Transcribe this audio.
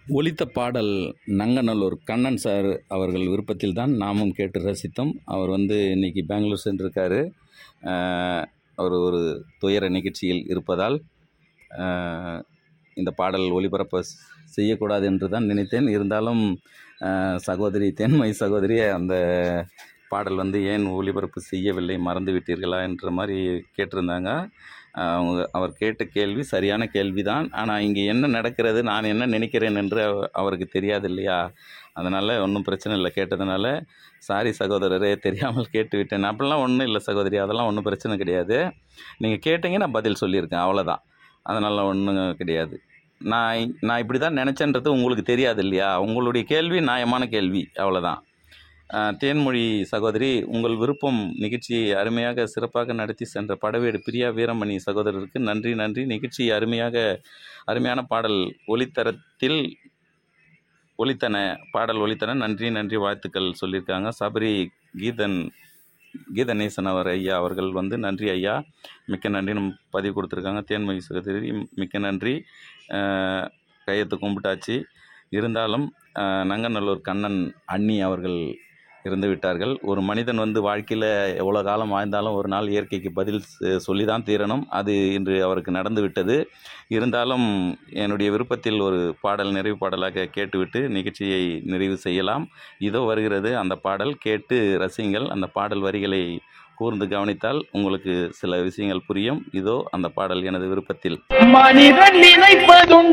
ஒலித்த பாடல் நங்கநல்லூர் கண்ணன் சார் அவர்கள் விருப்பத்தில் தான் நாமும் கேட்டு ரசித்தோம் அவர் வந்து இன்னைக்கு பெங்களூர் சென்றிருக்காரு அஹ், அவர் ஒரு துயர நிகழ்ச்சியில் இருப்பதால் அஹ், இந்த பாடல் ஒளிபரப்ப ஸ்- செய்யக்கூடாது என்று தான் நினைத்தேன் இருந்தாலும் அஹ், சகோதரி தென்மை சகோதரி அந்த பாடல் வந்து ஏன் ஒளிபரப்பு செய்யவில்லை மறந்து விட்டீர்களா என்ற மாதிரி கேட்டிருந்தாங்க அஹ், அவங்க அவர் கேட்ட கேள்வி சரியான கேள்வி தான் ஆனால் இங்கே என்ன நடக்கிறது நான் என்ன நினைக்கிறேன் என்று அவ- அவருக்கு தெரியாது இல்லையா அதனால் ஒன்றும் பிரச்சனை இல்லை கேட்டதுனால சாரி சகோதரரே தெரியாமல் கேட்டு விட்டேன் அப்படிலாம் ஒன்றும் இல்லை சகோதரி அதெல்லாம் ஒன்றும் பிரச்சனை கிடையாது நீங்கள் கேட்டீங்க நான் பதில் சொல்லியிருக்கேன் அவ்வளோதான் அதனால் ஒன்றும் கிடையாது நான் இ- நான் இப்படி தான் நினச்சேன்றது உங்களுக்கு தெரியாது இல்லையா உங்களுடைய கேள்வி நியாயமான கேள்வி அவ்வளோதான் அஹ், தேன்மொழி சகோதரி உங்கள் விருப்பம் நிகழ்ச்சியை அருமையாக சிறப்பாக நடத்தி சென்ற படவேடு பிரியா வீரமணி சகோதரருக்கு நன்றி நன்றி நிகழ்ச்சி அருமையாக அருமையான பாடல் ஒளித்தரத்தில் ஒலித்தன பாடல் ஒலித்தன நன்றி நன்றி வாழ்த்துக்கள் சொல்லியிருக்காங்க சபரி கீதன் கீதநேசன் அவர் ஐயா அவர்கள் வந்து நன்றி ஐயா மிக்க நன்றி நம்ம பதிவு கொடுத்துருக்காங்க தேன்மொழி சகோதரி மிக்க நன்றி அஹ், கையெழுத்து கும்பிட்டாச்சு இருந்தாலும் அஹ், நங்கநல்லூர் கண்ணன் அண்ணி அவர்கள் இறந்து விட்டார்கள் ஒரு மனிதன் வந்து வாழ்க்கையில் எவ்வளோ காலம் வாழ்ந்தாலும் ஒரு நாள் இயற்கைக்கு பதில் சொல்லி தான் தீரணும் அது இன்று அவருக்கு நடந்து விட்டது இருந்தாலும் என்னுடைய விருப்பத்தில் ஒரு பாடல் நிறைவு பாடலாக கேட்டுவிட்டு நிகழ்ச்சியை நிறைவு செய்யலாம் இதோ வருகிறது அந்த பாடல் கேட்டு ரசிங்கள் அந்த பாடல் வரிகளை கூர்ந்து கவனித்தால் உங்களுக்கு சில விஷயங்கள் புரியும் இதோ அந்த பாடல் எனது விருப்பத்தில் மனிதன் நினைப்பதும்